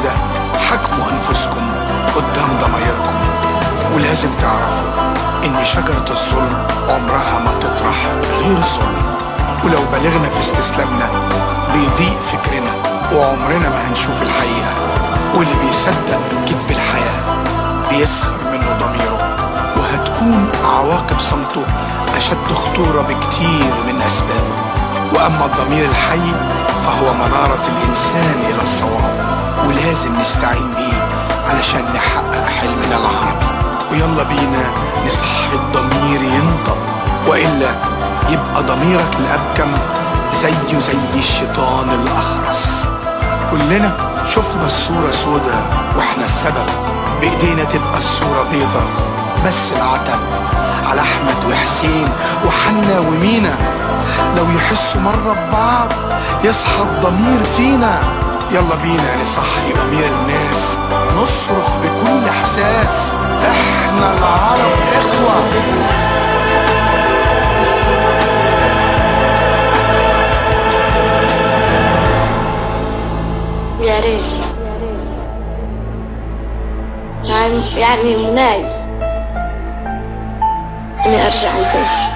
كده حكموا أنفسكم قدام ضمايركم ولازم تعرفوا إن شجرة الظلم عمرها ما تطرح غير الظلم ولو بلغنا في استسلامنا بيضيق فكرنا وعمرنا ما هنشوف الحقيقة واللي بيصدق كذب الحياة بيسخر منه ضميره وهتكون عواقب صمته أشد خطورة بكتير من أسبابه وأما الضمير الحي فهو منارة الإنسان إلى الصواب ولازم نستعين بيه علشان نحقق حلمنا العربي ويلا بينا نصحي الضمير ينطق وإلا يبقى ضميرك الأبكم زيه زي الشيطان الأخرس كلنا شفنا الصورة سودا واحنا السبب بإيدينا تبقى الصورة بيضة بس العتب على أحمد وحسين وحنا ومينا لو يحسوا مرة ببعض يصحى الضمير فينا يلا بينا نصحي ضمير الناس نصرخ بكل إحساس إحنا العرب إخوة يا ريت يعني يعني مناي اني ارجع البيت